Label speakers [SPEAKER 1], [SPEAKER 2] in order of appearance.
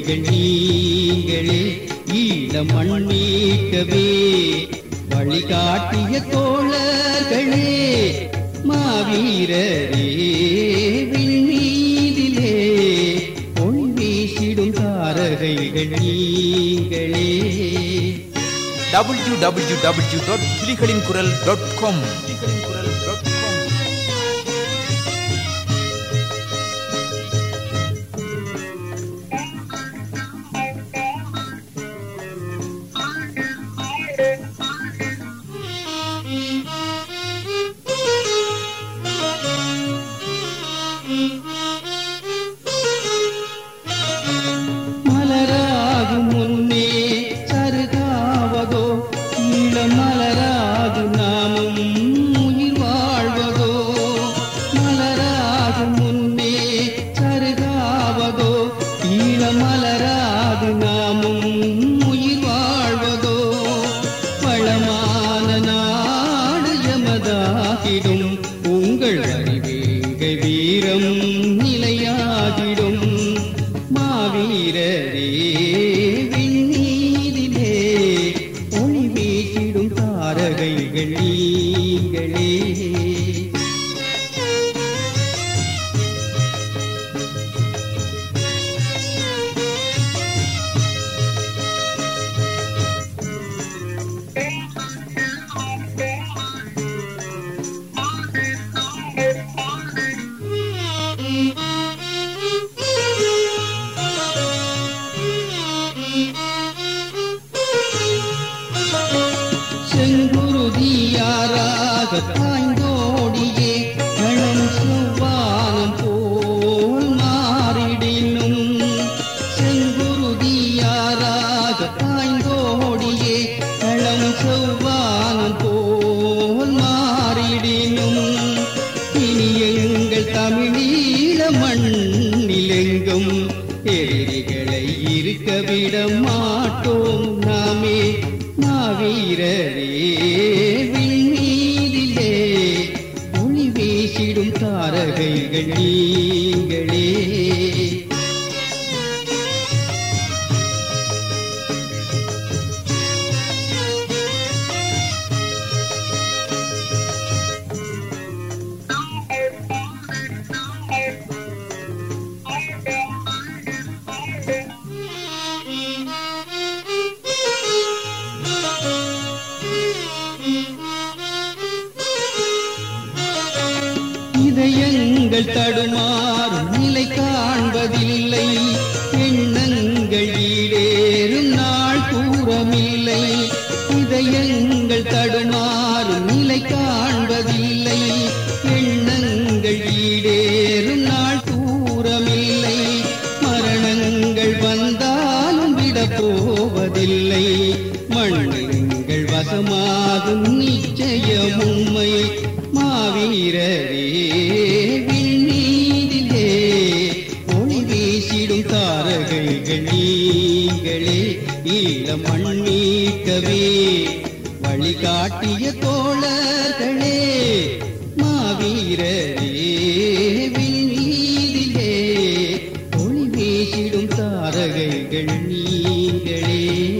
[SPEAKER 1] தாரகைகள் நீங்களே ஈழ மண்ணீக்கவே வழிகாட்டிய தோழர்களே மாவீரரே விண்மீதிலே பொன் வீசிடும் தாரகைகள் நீங்களே
[SPEAKER 2] டபிள்யூ டபிள்யூ டபிள்யூ டாட் புலிகளின் குரல் டாட் காம்
[SPEAKER 1] மலராகும் முன்னே சருகாவதோ இளம் மலராகும் நாமும் உயிர் வாழ்வதோ மலராகும் முன்னே சருகாவதோ இளம் மலராது நாமும் உயிர் வாழ்வதோ வளமான நாடு எமதாகிடும் உங்கள் அறிவேகை வீரம் நிலையாகிடும் மாவீரரே விண்ணீதிலே ஒளி வீசிடும் தாரகைகள் நீங்களே செங்குருதியாராக பாய்ந்தோடியே கணம் செவ்வானம் போல் மாறிடினும் செங்குருதியாராக பாய்ந்தோடியே களம் செவ்வானம் போல் மாறிடினும் இனி எங்கள் தமிழீழ மண்ணிலெங்கும் எதிரிகளை இருக்க விட மாட்டோம் நாமே மாவீரரே விண்மீதிலே ஒளி வீசிடும் தாரகைகள் நீங்களே இதயங்கள் தடுமாறும் நிலை காண்பதில்லை எண்ணங்கள் ஈடேறும் நாள் தூரமில்லை இதயங்கள் தடுமாறும் நிலை காண்பதில்லை எண்ணங்கள் ஈடேறும் நாள் தூரமில்லை மரணங்கள் வந்தாலும் விட போவதில்லை மண்ணெங்கள் வசமாகும் நிச்சயம் உண்மை மாவீரரே விண்ணீதிலே ஒளி வீசிடும் தாரகைகள் நீங்களே ஈழ மண்ணீக்கவே வழிகாட்டிய தோழர்களே மாவீரரே விண்ணீதிலே ஒளி வீசிடும் தாரகைகள் நீங்களே